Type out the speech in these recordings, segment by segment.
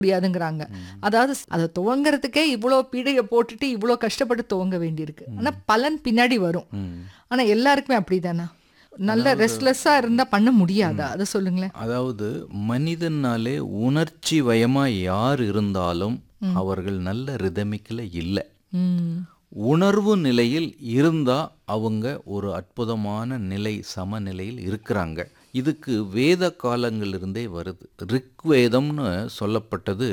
முடியாதுங்கிறாங்க அதாவது அதை துவங்கறதுக்கே இவ்வளோ பீடையை போட்டுட்டு இவ்வளோ கஷ்டப்பட்டு துவங்க வேண்டியிருக்கு ஆனா பலன் பின்னாடி வரும் ம். ஆனா எல்லாருக்குமே அப்படிதானா நல்ல ரெஸ்ட்லெஸ்ஸா இருந்தா பண்ண முடியாதா அதை சொல்லுங்களேன் அதாவது மனிதனாலே உணர்ச்சி வயமா யார் இருந்தாலும் அவர்கள் நல்ல ரிதமிக்கில் இல்லை ம் உணர்வு நிலையில் இருந்தா அவங்க ஒரு அற்புதமான நிலை சமநிலையில் இருக்கிறாங்க இதுக்கு வேத காலங்களிலிருந்தே வருது ரிக்வேதம்னு சொல்லப்பட்டது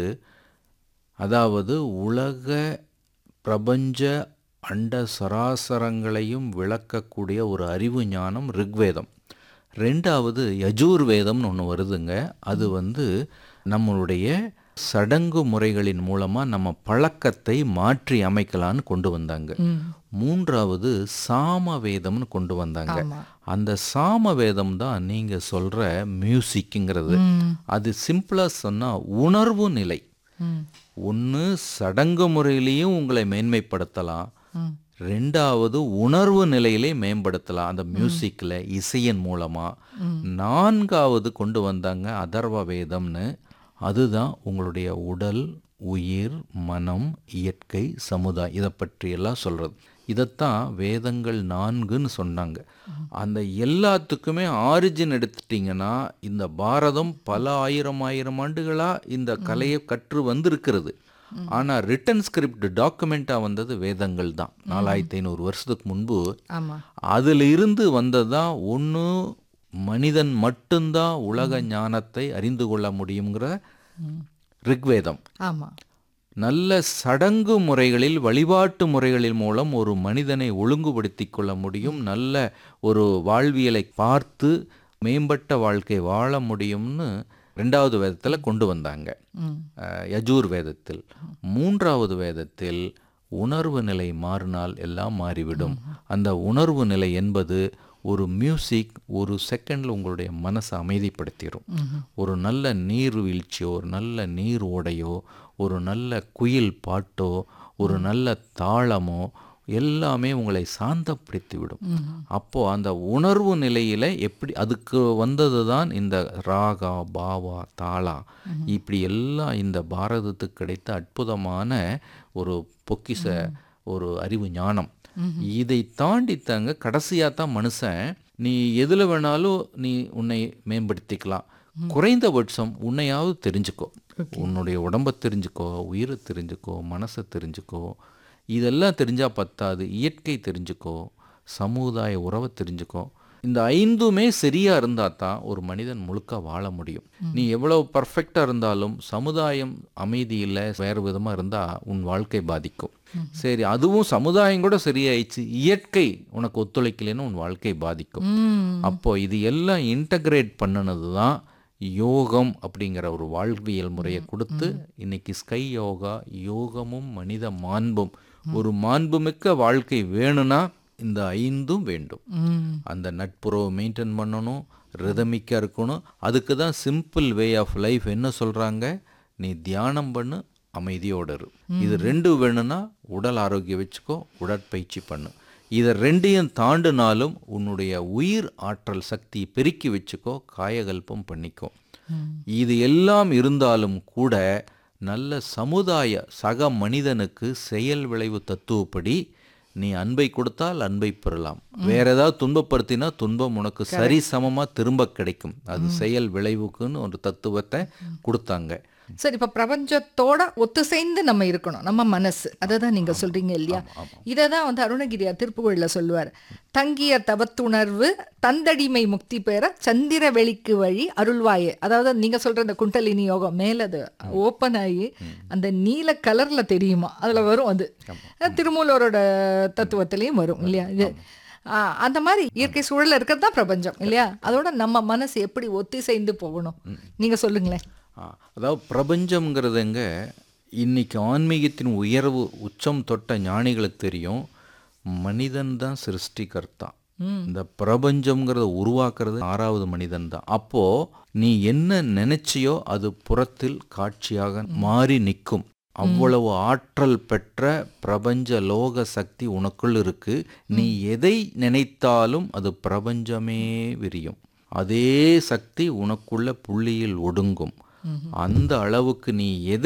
அதாவது உலக பிரபஞ்ச அண்ட சராசரங்களையும் விளக்கக்கூடிய ஒரு அறிவு ஞானம் ரிக்வேதம் ரெண்டாவது யஜூர்வேதம்னு ஒன்று வருதுங்க அது வந்து நம்மளுடைய சடங்கு முறைகளின் மூலமாக நம்ம பழக்கத்தை மாற்றி அமைக்கலான்னு கொண்டு வந்தாங்க மூன்றாவது சாமவேதம்னு கொண்டு வந்தாங்க ஆமா. அந்த சாமவேதம் தான் நீங்கள் சொல்கிற மியூசிக்குங்கிறது அது சிம்பிளாக சொன்னால் உணர்வு நிலை ம் ஒன்று சடங்கு முறையிலையும் உங்களை மேன்மைப்படுத்தலாம் ம் ரெண்டாவது உணர்வு நிலையிலே மேம்படுத்தலாம் அந்த மியூசிக்கில் இசையின் மூலமாக நான்காவது கொண்டு வந்தாங்க அதர்வ வேதம்னு அதுதான் உங்களுடைய உடல் உயிர் மனம் இயற்கை சமுதாயம் இதை பற்றியெல்லாம் சொல்கிறது இதைத்தான் வேதங்கள் நான்குன்னு சொன்னாங்க அந்த எல்லாத்துக்குமே ஆரிஜின் எடுத்துட்டிங்கன்னா இந்த பாரதம் பல ஆயிரம் ஆயிரம் ஆண்டுகளாக இந்த கலையை கற்று வந்திருக்கிறது ஆனால் ரிட்டன் ஸ்கிரிப்ட் டாக்குமெண்ட்டாக வந்தது வேதங்கள் தான் நாலாயிரத்தி ஐநூறு வருஷத்துக்கு முன்பு ஆமா அதில் இருந்து வந்ததான் ஒன்று மனிதன் மட்டும்தான் உலக ஞானத்தை அறிந்து கொள்ள முடியுங்கிற ரிக்வேதம் ஆமா நல்ல சடங்கு முறைகளில் வழிபாட்டு முறைகளின் மூலம் ஒரு மனிதனை ஒழுங்குபடுத்தி கொள்ள முடியும் நல்ல ஒரு வாழ்வியலை பார்த்து மேம்பட்ட வாழ்க்கை வாழ முடியும்னு ரெண்டாவது வேதத்தில் கொண்டு வந்தாங்க ம் அஹ், யஜூர் வேதத்தில் மூன்றாவது வேதத்தில் உணர்வு நிலை மாறினால் எல்லாம் மாறிவிடும் அந்த உணர்வு நிலை என்பது ஒரு மியூசிக் ஒரு செகண்டில் உங்களுடைய மனசை அமைதிப்படுத்திடும் ஒரு நல்ல நீர்வீழ்ச்சியோ ஒரு நல்ல நீர் ஓடையோ ஒரு நல்ல குயில் பாட்டோ ஒரு நல்ல தாளமோ எல்லாமே உங்களை சாந்தப்படுத்தி விடும் அப்போ அந்த உணர்வு நிலையில எப்படி அதுக்கு வந்தது தான் இந்த ராகா பாவா தாளா இப்படி எல்லாம் இந்த பாரதத்துக்கு கிடைத்த அற்புதமான ஒரு பொக்கிஷ ஒரு அறிவு ஞானம் இதை தாண்டித்தாங்க கடைசியாக தான் மனுஷன் நீ எதில் வேணாலும் நீ உன்னை மேம்படுத்திக்கலாம் குறைந்தபட்சம் உன்னையாவது தெரிஞ்சுக்கோ உன்னுடைய உடம்பை தெரிஞ்சுக்கோ உயிரை தெரிஞ்சுக்கோ மனசை தெரிஞ்சுக்கோ இதெல்லாம் தெரிஞ்சால் பத்தாது இயற்கை தெரிஞ்சுக்கோ சமுதாய உறவை தெரிஞ்சுக்கோ இந்த ஐந்துமே சரியாக இருந்தால் தான் ஒரு மனிதன் முழுக்க வாழ முடியும் நீ எவ்வளோ பர்ஃபெக்டாக இருந்தாலும் சமுதாயம் அமைதி இல்லை வேறு விதமாக இருந்தால் உன் வாழ்க்கை பாதிக்கும் சரி அதுவும் சமுதாயம் கூட சரியாயிடுச்சு இயற்கை உனக்கு ஒத்துழைக்கலைன்னு உன் வாழ்க்கை பாதிக்கும் ம் அப்போ இது எல்லாம் இன்டகிரேட் பண்ணினது தான் யோகம் அப்படிங்கிற ஒரு வாழ்வியல் முறையை கொடுத்து இன்னைக்கு ஸ்கை யோகா யோகமும் மனித மாண்பும் ஒரு மாண்புமிக்க வாழ்க்கை வேணும்னா இந்த ஐந்தும் வேண்டும் ம் அந்த நட்புறவை மெயின்டைன் பண்ணணும் ரிதமிக்காக இருக்கணும் அதுக்கு தான் சிம்பிள் வே ஆஃப் லைஃப் என்ன சொல்கிறாங்க நீ தியானம் பண்ணு அமைதியோடு இரு இது ரெண்டு வேணும்னா உடல் ஆரோக்கியம் வச்சுக்கோ உடற்பயிற்சி பண்ணு இதை ரெண்டையும் தாண்டினாலும் உன்னுடைய உயிர் ஆற்றல் சக்தியை பெருக்கி வச்சுக்கோ காயகல்பம் பண்ணிக்கோ இது எல்லாம் இருந்தாலும் கூட நல்ல சமுதாய சக மனிதனுக்கு செயல் விளைவு தத்துவப்படி நீ அன்பை கொடுத்தால் அன்பை பெறலாம் வேற ஏதாவது துன்பப்படுத்தினா துன்பம் உனக்கு சரி சமமா திரும்ப கிடைக்கும் அது செயல் விளைவுக்குன்னு ஒரு தத்துவத்தை கொடுத்தாங்க சரி இப்ப பிரபஞ்சத்தோட ஒத்துசைந்து நம்ம இருக்கணும் நம்ம மனசு அதை தான் நீங்க சொல்றீங்க இல்லையா இதை தான் வந்து அருணகிரியார் திருப்புகழில் சொல்லுவார் தங்கிய தவத்துணர்வு தந்தடிமை முக்தி பெற சந்திர வெளிக்கு வழி அருள்வாயே அதாவது நீங்க சொல்ற அந்த குண்டலினி யோகம் மேல அது ஓப்பன் ஆகி அந்த நீல கலர்ல தெரியுமா அதுல வரும் அது திருமூலரோட தத்துவத்திலையும் வரும் இல்லையா இது ஆ, அந்த மாதிரி இயற்கை சூழல்ல இருக்கிறது தான் பிரபஞ்சம் இல்லையா அதோட நம்ம மனசு எப்படி ஒத்திசைந்து போகணும் நீங்க சொல்லுங்களேன் ஆ, அதாவது பிரபஞ்சம்ங்கிறதுங்க இன்னைக்கு ஆன்மீகத்தின் உயர்வு உச்சம் தொட்ட ஞானிகளுக்கு தெரியும் மனிதன் தான் சிருஷ்டிகர்த்தா இந்த பிரபஞ்சம்ங்கிறத உருவாக்குறது ஆறாவது மனிதன் தான் அப்போ நீ என்ன நினைச்சியோ அது புறத்தில் காட்சியாக மாறி நிற்கும் அவ்வளவு ஆற்றல் பெற்ற பிரபஞ்ச லோக சக்தி உனக்குள் இருக்கு நீ எதை நினைத்தாலும் அது பிரபஞ்சமே விரியும் அதே சக்தி உனக்குள்ள புள்ளியில் ஒடுங்கும் அந்த அளவுக்கு நீ எதை